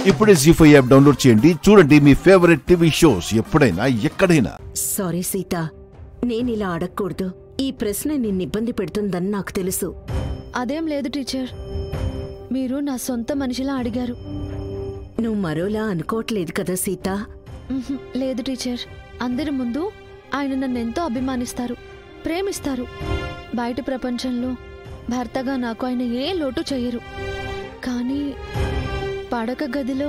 ఇప్పుడే G five app download చేయండి చూడండి మీ ఫేవరెట్ టీవీ షోస్ ఎప్పుడైనా ఎక్కడైనా సారీ సీత నేనిలా అడగకూడదు ఈ ప్రశ్న నిన్ను ఇబ్బంది పెడుతుందని నాకు తెలుసు అదేం లేదు టీచర్ మీరు నా సొంత మనిషిలా అడిగారు నువ్వు మరోలా అనుకోవట్లేదు కదా సీత ఉహుం, లేదు టీచర్ అందరి ముందు ఆయన నన్ను ఎంతో అభిమానిస్తారు ప్రేమిస్తారు బయట ప్రపంచంలో భర్తగా నాకు ఆయన ఏ లోటు చెయ్యరు కానీ పడక గదిలో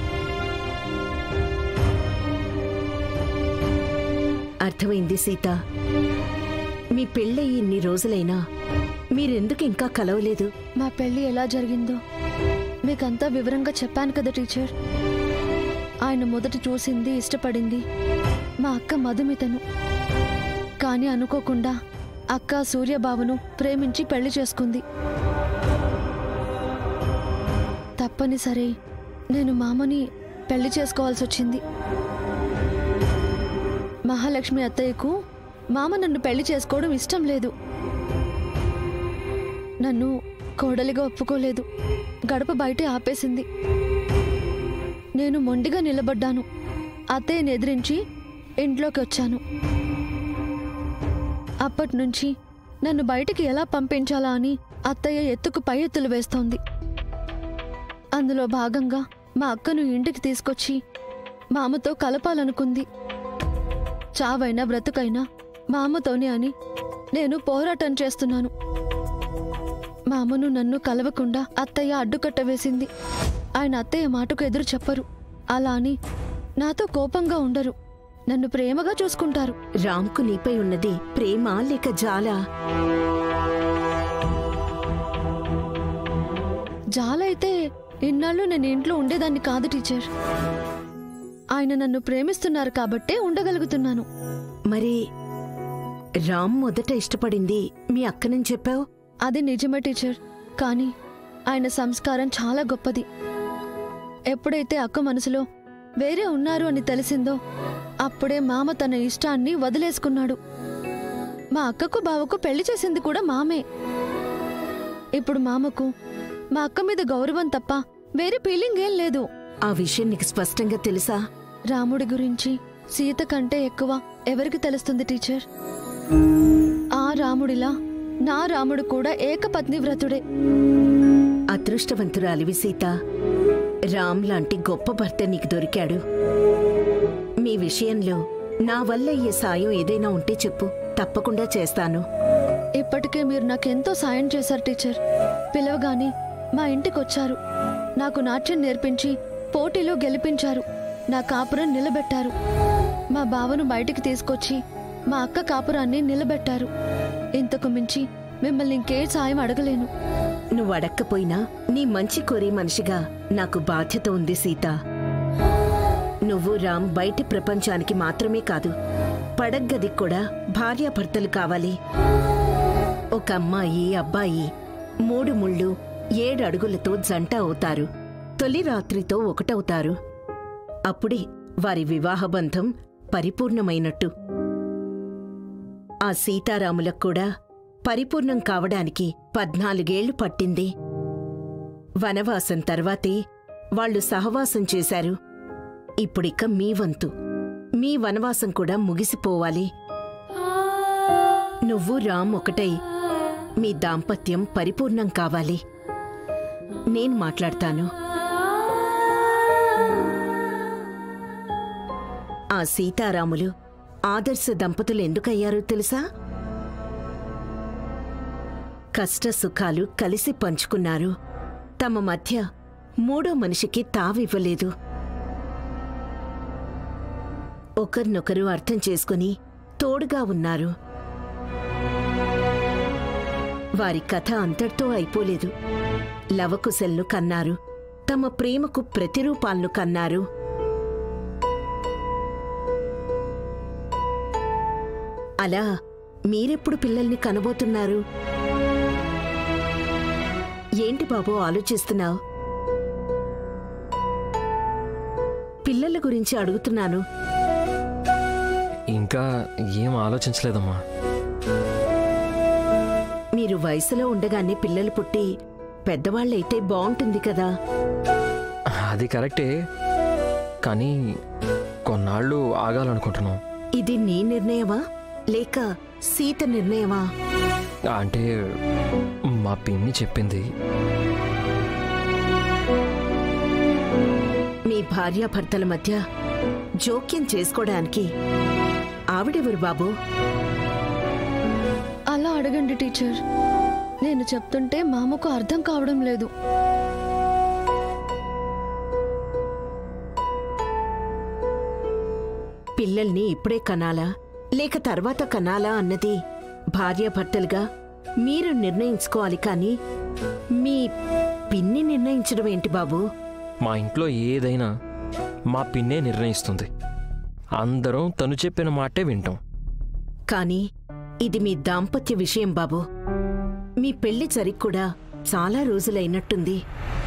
అర్థమైంది సీత మీ పెళ్ళయి ఇన్ని రోజులైనా మీరెందుకు ఇంకా కలవలేదు మా పెళ్లి ఎలా జరిగిందో మీకంతా వివరంగా చెప్పాను కదా టీచర్ ఆయన మొదట చూసింది ఇష్టపడింది మా అక్క మధుమితను కానీ అనుకోకుండా అక్క సూర్యబాబును ప్రేమించి పెళ్లి చేసుకుంది తప్పనిసరి నేను మామని పెళ్లి చేసుకోవాల్సి వచ్చింది మహాలక్ష్మి అత్తయ్యకు మామ నన్ను పెళ్లి చేసుకోవడం ఇష్టం లేదు నన్ను కోడలిగా ఒప్పుకోలేదు గడప బయటే ఆపేసింది నేను మొండిగా నిలబడ్డాను అత్తయ్యని ఎదిరించి ఇంట్లోకి వచ్చాను అప్పటి నుంచి నన్ను బయటికి ఎలా పంపించాలా అని అత్తయ్య ఎత్తుకు పై ఎత్తులు వేస్తోంది అందులో భాగంగా మా అక్కను ఇంటికి తీసుకొచ్చి మామతో కలపాలనుకుంది చావైనా బ్రతుకైనా మామతోనే అని నేను పోరాటం చేస్తున్నాను మామను నన్ను కలవకుండా అత్తయ్య అడ్డుకట్ట వేసింది ఆయన అత్తయ్య మాటకు ఎదురు చెప్పరు అలా అని నాతో కోపంగా ఉండరు నన్ను ప్రేమగా చూసుకుంటారు రామ్కు నీపై ఉన్నది ప్రేమ లేక జాలా జాలైతే ఇన్నాళ్ళు నేను ఇంట్లో ఉండేదాన్ని కాదు టీచర్ ఆయన నన్ను ప్రేమిస్తున్నారు కాబట్టే ఉండగలుగుతున్నాను మరి రామ్ మొదట ఇష్టపడింది మీ అక్కనని చెప్పావు అది నిజమే టీచర్ కానీ ఆయన సంస్కారం చాలా గొప్పది ఎప్పుడైతే అక్క మనసులో వేరే ఉన్నారు అని తెలిసిందో అప్పుడే మామ తన ఇష్టాన్ని వదిలేసుకున్నాడు మా అక్కకు బావకు పెళ్లి చేసింది కూడా మామే ఇప్పుడు మామకు మా అక్క మీద గౌరవం తప్ప వేరే ఫీలింగ్ ఏం లేదు ఆ విషయం నీకు స్పష్టంగా తెలుసా రాముడి గురించి సీత కంటే ఎక్కువ ఎవరికి తెలుస్తుంది టీచర్ ఆ రాముడిలా నా రాముడు కూడా ఏకపత్ని వ్రతుడే అదృష్టవంతురాలివి సీత రామ్ లాంటి గొప్ప భర్త నీకు దొరికాడు మీ విషయంలో నా వల్ల అయ్యే సాయం ఏదైనా ఉంటే చెప్పు తప్పకుండా చేస్తాను ఇప్పటికే మీరు నాకెంతో సాయం చేశారు టీచర్ పిలవగానే మా ఇంటికి వచ్చారు నాకు నాట్యం నేర్పించి పోటీలో గెలిపించారు నా కాపురం నిలబెట్టారు మా బావను బయటికి తీసుకొచ్చి మా అక్క కాపురాన్ని నిలబెట్టారు ఇంతకు మించి మిమ్మల్ని ఇంకే సాయం అడగలేను నువ్వు అడక్కపోయినా నీ మంచి కోరే మనిషిగా నాకు బాధ్యత ఉంది సీత నువ్వు రామ్ బయటి ప్రపంచానికి మాత్రమే కాదు పడగ్గదికి కూడా భార్యాభర్తలు కావాలి ఒక అమ్మాయి అబ్బాయి మూడు ముళ్ళు ఏడు అడుగులతో జంట అవుతారు తొలి రాత్రితో ఒకటవుతారు అప్పుడే వారి వివాహ బంధం పరిపూర్ణమైనట్టు ఆ సీతారాములకు కూడా పరిపూర్ణం కావడానికి పద్నాలుగేళ్లు పట్టింది వనవాసం తర్వాతే వాళ్ళు సహవాసం చేశారు ఇప్పుడిక మీ వంతు మీ వనవాసం కూడా ముగిసిపోవాలి నువ్వు రామ్ ఒకటై మీ దాంపత్యం పరిపూర్ణం కావాలి నేను మాట్లాడతాను ఆ సీతారాములు ఆదర్శ దంపతులు ఎందుకయ్యారో తెలుసా కష్ట సుఖాలు కలిసి పంచుకున్నారు తమ మధ్య మూడో మనిషికి తావివ్వలేదు ఒకరినొకరు అర్థం చేసుకుని తోడుగా ఉన్నారు వారి కథ అంతటితో అయిపోలేదు లవకుశల్ను కన్నారు తమ ప్రేమకు ప్రతిరూపాలను కన్నారు అలా మీరెప్పుడు పిల్లల్ని కనబోతున్నారు ఏంటి బాబు ఆలోచిస్తున్నావు పిల్లల గురించి అడుగుతున్నాను ఇంకా ఏం ఆలోచించలేదమ్మా మీరు వయసులో ఉండగానే పిల్లలు పుట్టి పెద్దవాళ్ళైతే బాగుంటుంది కదా అది కరెక్టే కానీ కొన్నాళ్ళు ఆగాలనుకుంటున్నాం ఇది నీ నిర్ణయమా లేక సీత నిర్ణయమా అంటే మా పిన్ని చెప్పింది మీ భార్యాభర్తల మధ్య జోక్యం చేసుకోవడానికి ఆవిడెవరు బాబు అలా అడగండి టీచర్ నేను చెప్తుంటే మామకు అర్థం కావడం లేదు పిల్లల్ని ఇప్పుడే కనాలా లేక తర్వాత కనాలా అన్నది భార్యాభర్తలుగా మీరు నిర్ణయించుకోవాలి కానీ మీ పిన్ని నిర్ణయించడం ఏంటి బాబు మా ఇంట్లో ఏదైనా మా పిన్నే నిర్ణయిస్తుంది అందరం తను చెప్పిన మాటే వింటాం కానీ ఇది మీ దాంపత్య విషయం బాబు మీ పెళ్లి జరిగి కూడా చాలా రోజులైనట్టుంది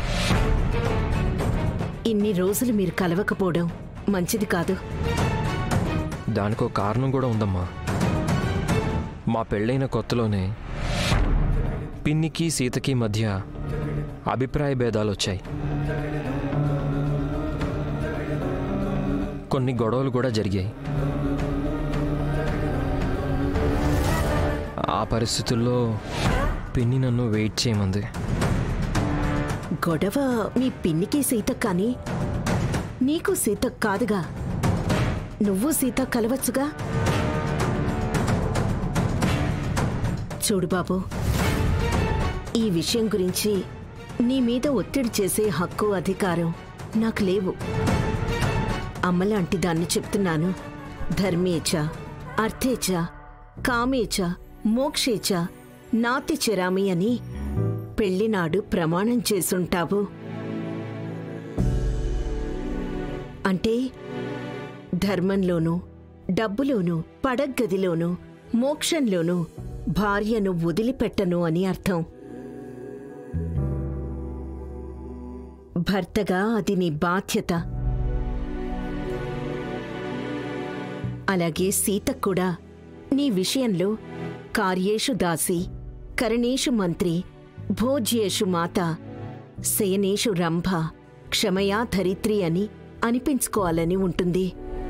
ఇన్ని రోజులు మీరు కలవకపోవడం మంచిది కాదు దానికో కారణం కూడా ఉందమ్మా మా పెళ్ళైన కొత్తలోనే పిన్నికి సీతకి మధ్య అభిప్రాయ భేదాలు వచ్చాయి కొన్ని గొడవలు కూడా జరిగాయి ఆ పరిస్థితుల్లో పిన్ని నన్ను వెయిట్ చేయమంది గొడవ మీ పిన్నికి సీత కానీ నీకు సీత కాదుగా నువ్వు సీత కలవచ్చుగా చూడు బాబు ఈ విషయం గురించి నీ మీద ఒత్తిడి చేసే హక్కు అధికారం నాకు లేవు అమ్మలాంటి దాన్ని చెప్తున్నాను ధర్మేచ అర్థేచ కామేచ మోక్షేచ నాతి చెరామి అని పెళ్లినాడు ప్రమాణం చేసుంటావు అంటే ధర్మంలోనూ డబ్బులోనూ పడగ్గదిలోనూ మోక్షంలోనూ భార్యను వదిలిపెట్టను అని అర్థం భర్తగా అది నీ బాధ్యత అలాగే సీత కూడా నీ విషయంలో కార్యేషు దాసి కరణేషు మంత్రి భోజ్యేషు మాత శయనేషు రంభ క్షమయా ధరిత్రి అని అనిపించుకోవాలని ఉంటుంది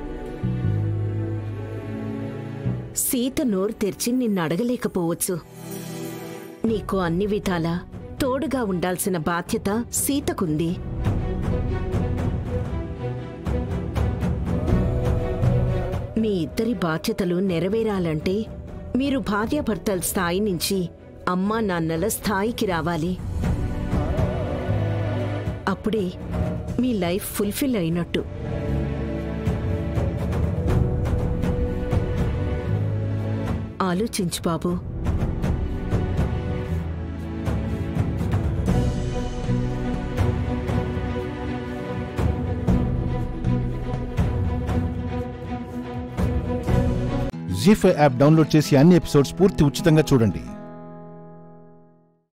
సీత నోరు తెరిచి నిన్ను అడగలేకపోవచ్చు నీకు అన్ని విధాలా తోడుగా ఉండాల్సిన బాధ్యత సీతకుంది మీ ఇద్దరి బాధ్యతలు నెరవేరాలంటే మీరు భార్యాభర్తల స్థాయి నుంచి అమ్మా నాన్నల స్థాయికి రావాలి అప్పుడే మీ లైఫ్ ఫుల్ఫిల్ అయినట్టు ఆలోచించు బాబు జీ ఫైవ్ యాప్ డౌన్లోడ్ చేసి అన్ని ఎపిసోడ్స్ పూర్తి ఉచితంగా చూడండి